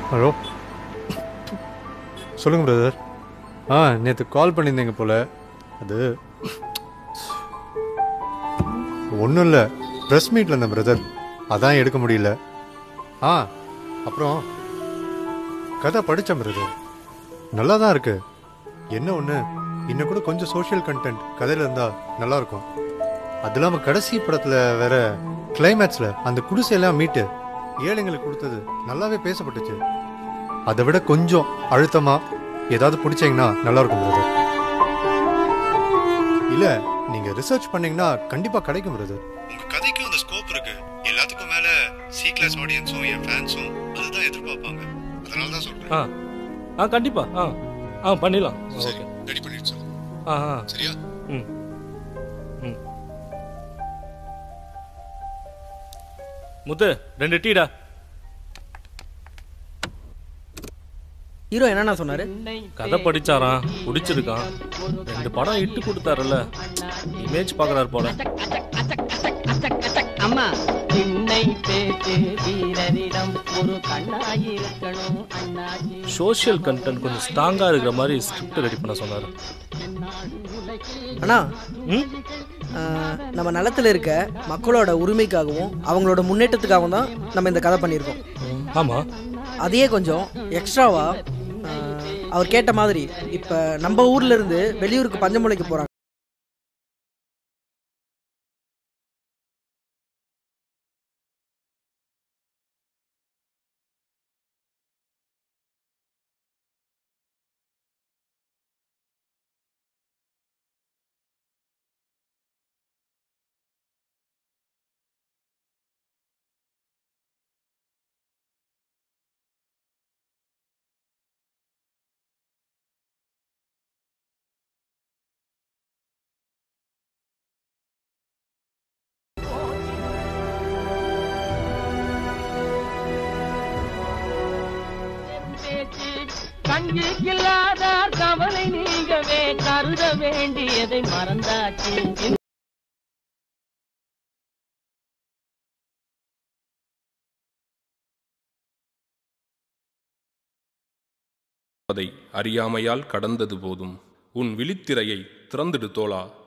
hello சொல்லுங்க brother ஆ நேற்று கால் பண்ணியிருந்தீங்க போல அது ஒன்றும் இல்லை ப்ரெஸ் மீட்டில் இருந்தேன் பிரதர் அதான் எடுக்க முடியல ஆ அப்புறம் கதை படித்தேன் பிரதர் நல்லா தான் இருக்கு என்ன ஒன்று இன்னும் கூட கொஞ்சம் சோஷியல் கண்டென்ட் கதையில் இருந்தால் நல்லா இருக்கும் அது இல்லாமல் கடைசி படத்தில் வேற கிளைமேக்ஸில் அந்த குடிசையெல்லாம் மீட்டு ஏழைங்களுக்கு கொடுத்தது நல்லாவே பேசப்பட்டுச்சு அதை விட கொஞ்சம் அழுத்தமா ஏதாவது பிடிச்சீங்கன்னா நல்லா இருக்கும் பிரதர் இல்ல நீங்க ரிசர்ச் பண்ணீங்கன்னா கண்டிப்பா கிடைக்கும் பிரதர் உங்க கதைக்கும் அந்த ஸ்கோப் இருக்கு எல்லாத்துக்கும் மேல சி கிளாஸ் ஆடியன்ஸும் என் ஃபேன்ஸும் அதுதான் எதிர்பார்ப்பாங்க அதனால தான் சொல்றேன் ஆ ஆ கண்டிப்பா ஆ ஆ பண்ணிடலாம் ஓகே ரெடி பண்ணிடுச்சு ஆ ஆ சரியா ம் ம் முத்து ரெண்டு டீடா ஹீரோ என்னண்ணா சொன்னாரு கதை படிச்சாராம் பிடிச்சிருக்கான் ரெண்டு படம் இட்டு கொடுத்தாருல்ல இமேஜ் பார்க்கறாரு போல அம்மா திண்ணை பேச்சு வீரரிடம் ஒரு கண்ணாயிருக்கணும் அண்ணாச்சி சோஷியல் கண்டென்ட் கொஞ்சம் ஸ்ட்ராங்கா இருக்கிற மாதிரி ஸ்கிரிப்ட் ரெடி பண்ண சொன்னாரு அண்ணா ம் ஆஹ், நம்ம நிலத்துல இருக்க மக்களோட உரிமைக்காகவும் அவங்களோட முன்னேற்றத்துக்காகவும் தான் நம்ம இந்த கதை பண்ணியிருக்கோம் ஆமா அதையே கொஞ்சம் எக்ஸ்ட்ராவா அவர் கேட்ட மாதிரி இப்போ நம்ம ஊர்ல இருந்து வெளியூருக்கு பஞ்சமலைக்கு போறாங்க பேச்சு கண்கு இல்லாதார் கவலை நீங்கவே கருத வேண்டியதை மறந்தாச்சு அதை அறியாமையால் கடந்தது போதும் உன் விழித்திரையை திறந்திடு தோளா